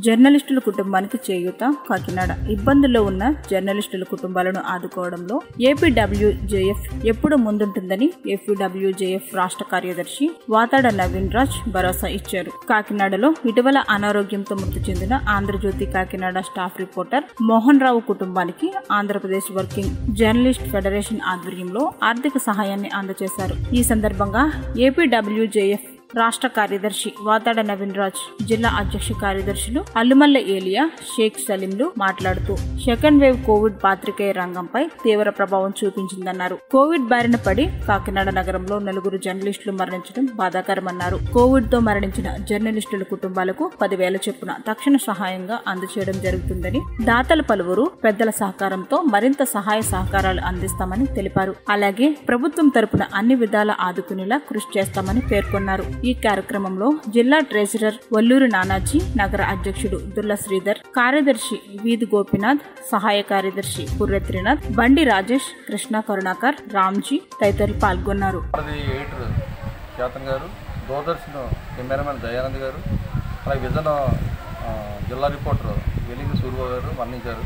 జర్నలిస్టుల కుటుంబానికి చేయూత కాకినాడ ఇబ్బందుల్లో ఉన్న జర్నలిస్టుల కుటుంబాలను ఆదుకోవడంలో ఏపీడబ్ల్యూజేఎఫ్ ఎప్పుడు ముందుంటుందని ఏపీడబ్ల్యూజేఎఫ్ రాష్ట్ర కార్యదర్శి వాతాడ నవీన్ రాజ్ భరోసా ఇచ్చారు కాకినాడలో ఇటీవల అనారోగ్యంతో మృతి చెందిన ఆంధ్రజ్యోతి కాకినాడ స్టాఫ్ రిపోర్టర్ మోహన్ రావు కుటుంబానికి ఆంధ్రప్రదేశ్ వర్కింగ్ జర్నలిస్ట్ ఫెడరేషన్ ఆధ్వర్యంలో ఆర్థిక సహాయాన్ని అందజేశారు ఈ సందర్భంగా ఏపీడబ్ల్యూజేఎఫ్ రాష్ట్ర కార్యదర్శి వాతాడ నవీన్ రాజ్ జిల్లా అధ్యక్ష కార్యదర్శులు అల్లుమల్ల ఏలియా షేక్ సలీంలు మాట్లాడుతూ సెకండ్ వేవ్ కోవిడ్ పాత్రికేయ రంగంపై తీవ్ర ప్రభావం చూపించిందన్నారు కోవిడ్ బారిన పడి కాకినాడ నగరంలో నలుగురు జర్నలిస్టులు మరణించడం బాధాకరమన్నారు కోవిడ్ తో మరణించిన జర్నలిస్టుల కుటుంబాలకు పదివేల చొప్పున తక్షణ సహాయంగా అందజేయడం జరుగుతుందని దాతలు పలువురు పెద్దల సహకారంతో మరింత సహాయ సహకారాలు అందిస్తామని తెలిపారు అలాగే ప్రభుత్వం తరపున అన్ని విధాల ఆదుకునేలా కృషి చేస్తామని పేర్కొన్నారు ఈ కార్యక్రమంలో జిల్లా ట్రెజరర్ వల్లూరి నానాజీ నగర అధ్యక్షుడు దుర్ల శ్రీధర్ కార్యదర్శి వీధి గోపినాథ్ సహాయ కార్యదర్శి పుర్రె త్రినాథ్ బండి రాజేష్ కృష్ణ కరుణాకర్ రామ్జీ తదితరులు పాల్గొన్నారు అది ఎయిటర్ చేతన్ గారు దూరదర్శన్ కెమెరామెన్ దయానంద్ గారు అలాగే విజన్ ఆ, జిల్లా రిపోర్టర్ వెలింగి సూర్య గారు వర్ణించారు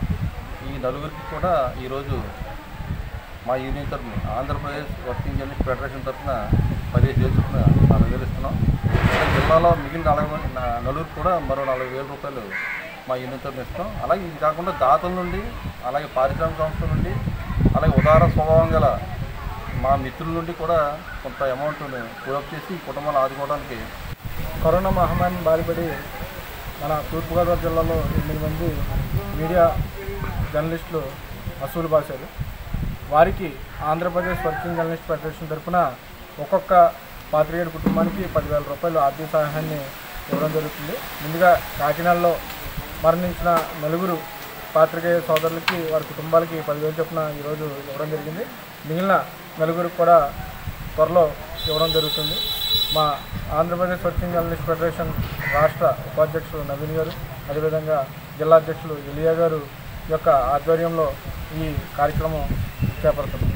ఈ నలుగురికి కూడా ఈరోజు మా యూనియన్ తరఫున ఆంధ్రప్రదేశ్ వర్కింగ్ జర్నలిస్ట్ ఫెడరేషన్ తరఫున పదిహేను వేలు చొప్పున నాలుగు వేలు ఇస్తున్నాం అలాగే జిల్లాలో మిగిలిన నలభై మంది నా- నలుగురికి కూడా మరో నలభై వేల రూపాయలు మా యూనియన్ తరఫున ఇస్తాం అలాగే ఇది కాకుండా దాతల నుండి అలాగే పారిశ్రామిక సంస్థల నుండి అలాగే ఉదార స్వభావం గల మా మిత్రుల నుండి కూడా కొంత అమౌంట్ను పూరప్ చేసి ఈ కుటుంబాలు ఆదుకోవడానికి కరోనా మహమ్మారిని బారిపడి మన తూర్పుగోదావరి జిల్లాలో ఎనిమిది మంది మీడియా జర్నలిస్టులు అసూలు బాశారు వారికి ఆంధ్రప్రదేశ్ వర్కింగ్ జర్నలిస్ట్ ఫెడరేషన్ తరఫున ఒక్కొక్క పాత్రికేయుడి కుటుంబానికి పదివేల రూపాయలు ఆర్థిక సహాయాన్ని ఇవ్వడం జరుగుతుంది ముందుగా కాకినాడలో మరణించిన నలుగురు పాత్రికేయ సోదరులకి వారి కుటుంబాలకి పదివేలు చొప్పున ఈరోజు ఇవ్వడం జరిగింది మిగిలిన నలుగురికి కూడా త్వరలో ఇవ్వడం జరుగుతుంది మా ఆంధ్రప్రదేశ్ వర్కింగ్ జర్నలిస్ట్ ఫెడరేషన్ రాష్ట్ర ఉపాధ్యక్షులు నవీన్ గారు అదేవిధంగా జిల్లా అధ్యక్షులు ఎలియా గారు యొక్క ఆధ్వర్యంలో ఈ కార్యక్రమం చేపడుతుంది